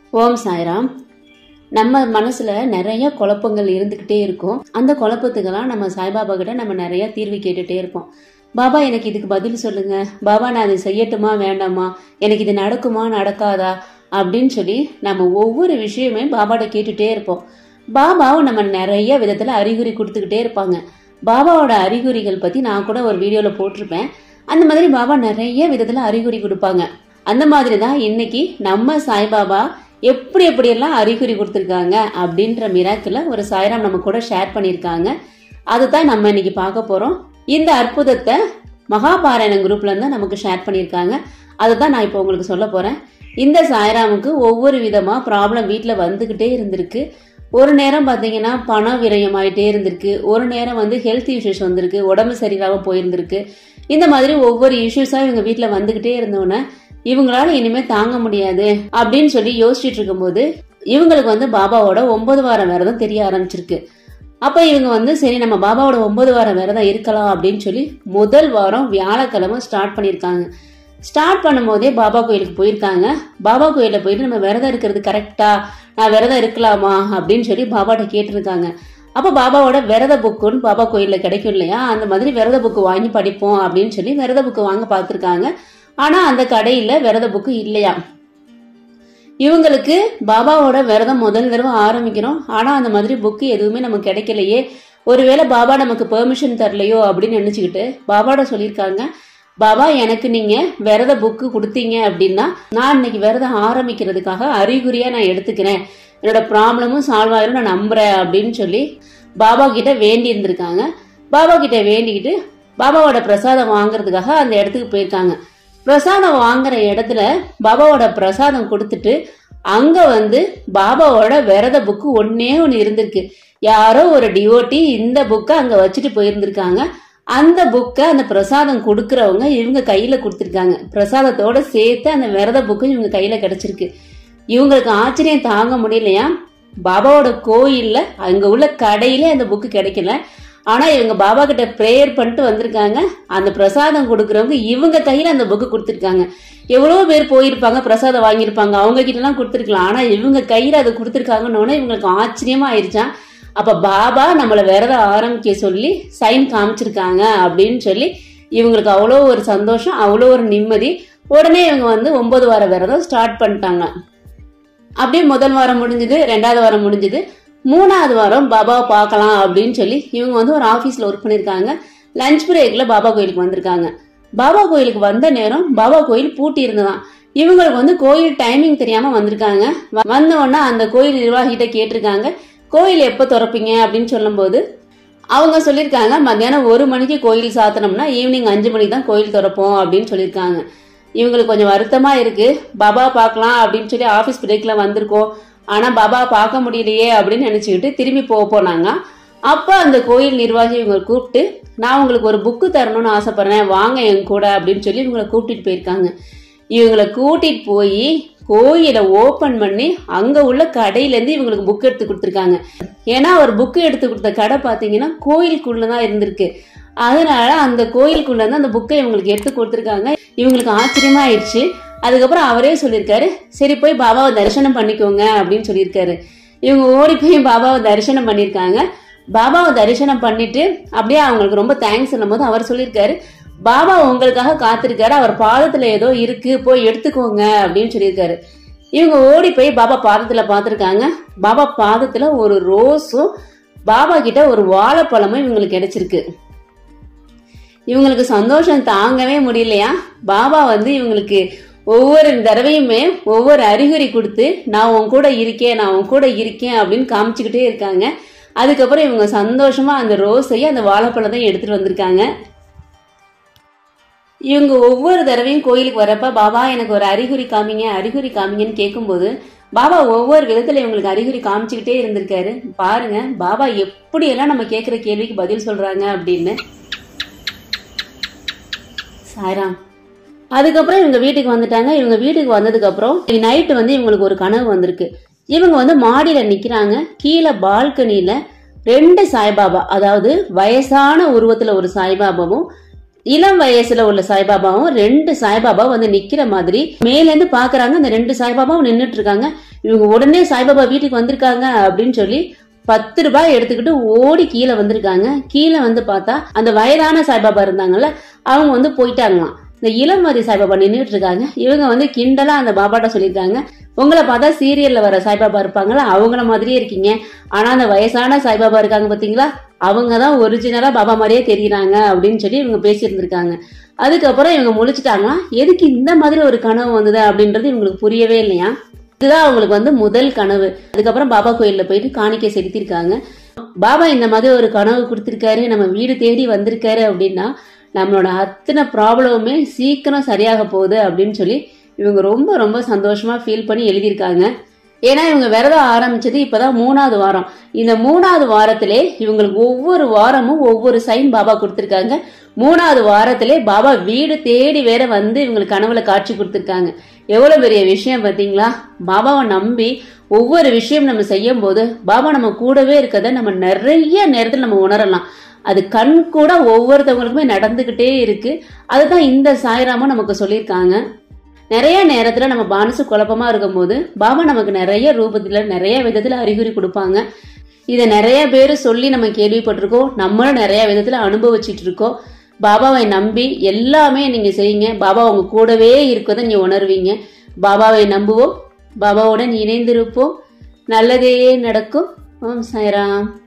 ஓம் சாய்ராம் நம்ம மனசுல நிறைய குழப்பங்கள் இருந்துகிட்டே இருக்கும் அந்த குழப்பத்துக்கெல்லாம் நம்ம சாய்பாபா கிட்ட நம்ம நிறைய தீர்வு கேட்டுட்டே இருப்போம் பாபா எனக்கு இதுக்கு பதில் சொல்லுங்க பாபா நான் அதை செய்யட்டுமா வேண்டாமா எனக்கு இது நடக்குமா நடக்காதா அப்படின்னு சொல்லி நம்ம ஒவ்வொரு விஷயமே பாபாட்ட கேட்டுட்டே இருப்போம் பாபாவும் நம்ம நிறைய விதத்துல அறிகுறி கொடுத்துக்கிட்டே இருப்பாங்க பாபாவோட அறிகுறிகள் பத்தி நான் கூட ஒரு வீடியோல போட்டிருப்பேன் அந்த மாதிரி பாபா நிறைய விதத்துல அறிகுறி கொடுப்பாங்க அந்த மாதிரி தான் இன்னைக்கு நம்ம சாய்பாபா எப்படி எப்படியெல்லாம் அறிகுறி கொடுத்துருக்காங்க அப்படின்ற மிராக்கில் ஒரு சாய்ராம் நம்ம கூட ஷேர் பண்ணியிருக்காங்க அதுதான் நம்ம இன்னைக்கு பார்க்க போறோம் இந்த அற்புதத்தை மகாபாராயணம் குரூப்ல இருந்து நமக்கு ஷேர் பண்ணியிருக்காங்க அதை தான் நான் இப்போ உங்களுக்கு சொல்ல போறேன் இந்த சாய்ராமுக்கு ஒவ்வொரு விதமா ப்ராப்ளம் வீட்டில் வந்துகிட்டே இருந்திருக்கு ஒரு நேரம் பார்த்தீங்கன்னா பணம் விரயம் ஆயிட்டே இருந்திருக்கு ஒரு நேரம் வந்து ஹெல்த் இஷ்யூஸ் வந்திருக்கு உடம்பு சரியில்லாம போயிருந்திருக்கு இந்த மாதிரி ஒவ்வொரு இஷ்யூஸாக இவங்க வீட்டில் வந்துகிட்டே இருந்தோன்னே இவங்களால இனிமே தாங்க முடியாது அப்படின்னு சொல்லி யோசிச்சுட்டு இருக்கும்போது இவங்களுக்கு வந்து பாபாவோட ஒன்பது வாரம் விரதம் தெரிய ஆரம்பிச்சிருக்கு அப்ப இவங்க வந்து சரி நம்ம பாபாவோட ஒன்பது வாரம் விரதம் இருக்கலாம் அப்படின்னு சொல்லி முதல் வாரம் வியாழக்கிழமை ஸ்டார்ட் பண்ணியிருக்காங்க ஸ்டார்ட் பண்ணும்போதே பாபா கோயிலுக்கு போயிருக்காங்க பாபா கோயிலில் போயிட்டு நம்ம விரதம் இருக்கிறது கரெக்டா நான் விரதம் இருக்கலாமா அப்படின்னு சொல்லி பாபாட்ட கேட்டிருக்காங்க அப்போ பாபாவோட விரத புக்குன்னு பாபா கோயிலில் கிடைக்கும் இல்லையா அந்த மாதிரி விரத புக்கு வாங்கி படிப்போம் அப்படின்னு சொல்லி விரத புக்கு வாங்க பார்த்துருக்காங்க ஆனால் அந்த கடையில் விரத புக்கு இல்லையா இவங்களுக்கு பாபாவோட விரதம் முதல் தடவை ஆரம்பிக்கிறோம் ஆனால் அந்த மாதிரி புக்கு எதுவுமே நமக்கு கிடைக்கலையே ஒருவேளை பாபா நமக்கு பெர்மிஷன் தரலையோ அப்படின்னு நினச்சிக்கிட்டு பாபாட சொல்லியிருக்காங்க பாபா எனக்கு நீங்க விரத புக்கு கொடுத்தீங்க அப்படின்னா நான் இன்னைக்கு விரதம் ஆரம்பிக்கிறதுக்காக அறிகுறியா நான் எடுத்துக்கிறேன் என்னோட ப்ராப்ளமும் சால்வ் ஆயிரும் நான் நம்புறேன் அப்படின்னு சொல்லி பாபா கிட்ட வேண்டி இருந்திருக்காங்க பாபா கிட்ட வேண்டிக்கிட்டு பாபாவோட பிரசாதம் வாங்குறதுக்காக அந்த இடத்துக்கு போயிருக்காங்க பிரசாதம் வாங்குற இடத்துல பாபாவோட பிரசாதம் கொடுத்துட்டு அங்க வந்து பாபாவோட விரத புக்கு ஒன்னே ஒன்று இருந்திருக்கு யாரோ ஒரு டிவோட்டி இந்த புக்கை அங்க வச்சுட்டு போயிருந்திருக்காங்க அந்த புக்கை அந்த பிரசாதம் கொடுக்கறவங்க இவங்க கையில கொடுத்துருக்காங்க பிரசாதத்தோட சேர்த்து அந்த விரத புக்கு இவங்க கையில கிடைச்சிருக்கு இவங்களுக்கு ஆச்சரியம் தாங்க முடியலையா பாபாவோட கோயில்ல அங்க உள்ள கடையில அந்த புக்கு கிடைக்கல ஆனா இவங்க பாபா கிட்ட ப்ரேயர் பண்ணிட்டு வந்திருக்காங்க அந்த பிரசாதம் கொடுக்கறவங்க இவங்க கையில அந்த புக்கு கொடுத்துருக்காங்க எவ்வளவு பேர் போயிருப்பாங்க பிரசாதம் வாங்கியிருப்பாங்க அவங்க கிட்ட எல்லாம் கொடுத்துருக்கலாம் ஆனா இவங்க கையில அதை கொடுத்துருக்காங்கன்னு இவங்களுக்கு ஆச்சரியமா ஆயிடுச்சான் அப்ப பாபா நம்மள விரதம் ஆரம்பிக்க சொல்லி சைன் காமிச்சிருக்காங்க அப்படின்னு சொல்லி இவங்களுக்கு அவ்வளோ ஒரு சந்தோஷம் அவ்வளோ ஒரு நிம்மதி உடனே இவங்க வந்து ஒன்பது வார விரதம் ஸ்டார்ட் பண்ணிட்டாங்க அப்படியே முதல் வாரம் முடிஞ்சது ரெண்டாவது வாரம் முடிஞ்சது மூணாவது வாரம் பாபாவை பார்க்கலாம் அப்படின்னு சொல்லி இவங்க வந்து ஒரு ஆஃபீஸில் ஒர்க் பண்ணியிருக்காங்க லஞ்ச் பிரேக்கில் பாபா கோயிலுக்கு வந்திருக்காங்க பாபா கோயிலுக்கு வந்த நேரம் பாபா கோயில் பூட்டி இருந்ததாம் இவங்களுக்கு வந்து கோயில் டைமிங் தெரியாம வந்திருக்காங்க வந்த உடனே அந்த கோயில் நிர்வாகிகிட்ட கேட்டிருக்காங்க கோயில் எப்போ திறப்பீங்க அப்படின்னு சொல்லும்போது அவங்க சொல்லியிருக்காங்க மத்தியானம் ஒரு மணிக்கு கோயில் சாத்தனம்னா ஈவினிங் அஞ்சு மணிக்கு தான் கோயில் திறப்போம் அப்படின்னு சொல்லியிருக்காங்க இவங்களுக்கு கொஞ்சம் வருத்தமா இருக்கு பாபா பார்க்கலாம் அப்படின்னு சொல்லி ஆஃபீஸ் பிரேக்ல வந்திருக்கோம் ஆனா பாபா பார்க்க முடியலையே அப்படின்னு நினைச்சுக்கிட்டு திரும்பி போக போனாங்க அப்ப அந்த கோயில் நிர்வாகி இவங்க கூப்பிட்டு நான் உங்களுக்கு ஒரு புக்கு தரணும்னு ஆசைப்படுறேன் வாங்க என் கூட அப்படின்னு சொல்லி இவங்களை கூட்டிட்டு போயிருக்காங்க இவங்களை கூட்டிட்டு போய் கோயிலை ஓபன் பண்ணி அங்க உள்ள கடையில இருந்து இவங்களுக்கு புக் எடுத்து கொடுத்துருக்காங்க ஏன்னா அவர் புக்கு எடுத்து கொடுத்த கடை பாத்தீங்கன்னா கோயிலுக்குள்ளதான் இருந்திருக்கு அதனால அந்த கோயிலுக்குள்ள இருந்து அந்த புக்கை இவங்களுக்கு எடுத்து கொடுத்துருக்காங்க இவங்களுக்கு ஆச்சரியமா ஆயிடுச்சு அதுக்கப்புறம் அவரே சொல்லியிருக்காரு சரி போய் பாபாவை தரிசனம் பண்ணிக்கோங்க அப்படின்னு சொல்லியிருக்காரு இவங்க ஓடி போய் பாபாவை தரிசனம் பண்ணியிருக்காங்க பாபாவை தரிசனம் பண்ணிட்டு அப்படியே அவங்களுக்கு ரொம்ப தேங்க்ஸ் சொல்லும் போது அவர் சொல்லியிருக்காரு பாபா உங்களுக்காக காத்திருக்காரு அவர் பாதத்துல ஏதோ இருக்கு போய் எடுத்துக்கோங்க அப்படின்னு சொல்லியிருக்காரு இவங்க ஓடி போய் பாபா பாதத்துல பார்த்துருக்காங்க பாபா பாதத்துல ஒரு ரோஸும் பாபா கிட்ட ஒரு வாழைப்பழமும் இவங்களுக்கு கிடைச்சிருக்கு இவங்களுக்கு சந்தோஷம் தாங்கவே முடியலையா பாபா வந்து இவங்களுக்கு ஒவ்வொரு தடவையுமே ஒவ்வொரு அறிகுறி கொடுத்து நான் உன் கூட இருக்கேன் நான் உன் கூட இருக்கேன் அப்படின்னு காமிச்சுக்கிட்டே இருக்காங்க அதுக்கப்புறம் இவங்க சந்தோஷமா அந்த ரோஸையும் அந்த வாழைப்பழத்தையும் எடுத்துட்டு வந்திருக்காங்க இவங்க ஒவ்வொரு தடவையும் கோயிலுக்கு வரப்ப பாபா எனக்கு ஒரு அறிகுறி காமிங்க அறிகுறி காமிங்கன்னு கேட்கும்போது பாபா ஒவ்வொரு விதத்துல இவங்களுக்கு அறிகுறி காமிச்சுக்கிட்டே இருந்திருக்காரு பாருங்க பாபா எப்படியெல்லாம் நம்ம கேட்குற கேள்விக்கு பதில் சொல்றாங்க அப்படின்னு சாய்ராம் அதுக்கப்புறம் இவங்க வீட்டுக்கு வந்துட்டாங்க இவங்க வீட்டுக்கு வந்ததுக்கு அப்புறம் நைட்டு வந்து இவங்களுக்கு ஒரு கனவு வந்திருக்கு இவங்க வந்து மாடியில நிக்கிறாங்க கீழே பால்கனியில ரெண்டு சாய்பாபா அதாவது வயசான உருவத்துல ஒரு சாய்பாபாவும் இளம் வயசுல உள்ள சாய்பாபாவும் ரெண்டு சாய்பாபா வந்து நிக்கிற மாதிரி மேல இருந்து பாக்குறாங்க அந்த ரெண்டு சாய்பாபாவும் நின்னுட்டு இருக்காங்க இவங்க உடனே சாய்பாபா வீட்டுக்கு வந்திருக்காங்க அப்படின்னு சொல்லி பத்து ரூபாய் எடுத்துக்கிட்டு ஓடி கீழே வந்திருக்காங்க கீழே வந்து பார்த்தா அந்த வயதான சாய்பாபா இருந்தாங்கல்ல அவங்க வந்து போயிட்டாங்களாம் இந்த இளமதி சாய்பாபா நின்றுட்டு இருக்காங்க இவங்க வந்து கிண்டலா அந்த பாபாட்ட சொல்லியிருக்காங்க உங்களை பார்த்தா சீரியல்ல வர சாய்பாபா இருப்பாங்களா அவங்கள மாதிரியே இருக்கீங்க ஆனா அந்த வயசான சாய்பாபா இருக்காங்க பாத்தீங்களா அவங்க தான் ஒரிஜினலா பாபா மாதிரியே தெரியுறாங்க அப்படின்னு சொல்லி இவங்க பேசியிருந்திருக்காங்க அதுக்கப்புறம் இவங்க முழிச்சிட்டாங்களாம் எதுக்கு இந்த மாதிரி ஒரு கனவு வந்தது அப்படின்றது இவங்களுக்கு புரியவே இல்லையா இதுதான் அவங்களுக்கு வந்து முதல் கனவு அதுக்கப்புறம் பாபா கோயில்ல போயிட்டு காணிக்கை செலுத்திருக்காங்க பாபா இந்த மாதிரி ஒரு கனவு கொடுத்திருக்காரு நம்ம வீடு தேடி வந்திருக்காரு அப்படின்னா நம்மளோட அத்தனை ப்ராப்ளமுமே சீக்கிரம் சரியாக போகுது அப்படின்னு சொல்லி இவங்க ரொம்ப ரொம்ப சந்தோஷமா ஃபீல் பண்ணி எழுதியிருக்காங்க ஏன்னா இவங்க விரதம் ஆரம்பிச்சது இப்பதான் மூணாவது வாரம் இந்த மூணாவது வாரத்திலே இவங்களுக்கு ஒவ்வொரு வாரமும் ஒவ்வொரு சைன் பாபா கொடுத்திருக்காங்க மூணாவது வாரத்திலே பாபா வீடு தேடி வேற வந்து இவங்களுக்கு கனவுல காட்சி கொடுத்திருக்காங்க எவ்வளவு பெரிய விஷயம் பாத்தீங்களா பாபாவை நம்பி ஒவ்வொரு விஷயம் நம்ம செய்யும் போது பாபா நம்ம கூடவே இருக்கத நம்ம நிறைய நேரத்தில் நம்ம உணரலாம் அது கண் கூட ஒவ்வொருத்தவங்களுக்குமே நடந்துகிட்டே இருக்கு அதுதான் இந்த சாய்ராமும் நமக்கு சொல்லியிருக்காங்க நிறைய நேரத்துல நம்ம மனசு குழப்பமா இருக்கும்போது பாபா நமக்கு நிறைய ரூபத்துல நிறைய விதத்துல அறிகுறி கொடுப்பாங்க இதை நிறைய பேர் சொல்லி நம்ம கேள்விப்பட்டிருக்கோம் நம்மளும் நிறைய விதத்துல அனுபவிச்சுட்டு இருக்கோம் பாபாவை நம்பி எல்லாமே நீங்க செய்யுங்க பாபா உங்க கூடவே இருக்கதை நீங்க உணர்வீங்க பாபாவை நம்புவோம் பாபாவுடன் இணைந்திருப்போம் நல்லதே நடக்கும் ஓம் சாய்ராம்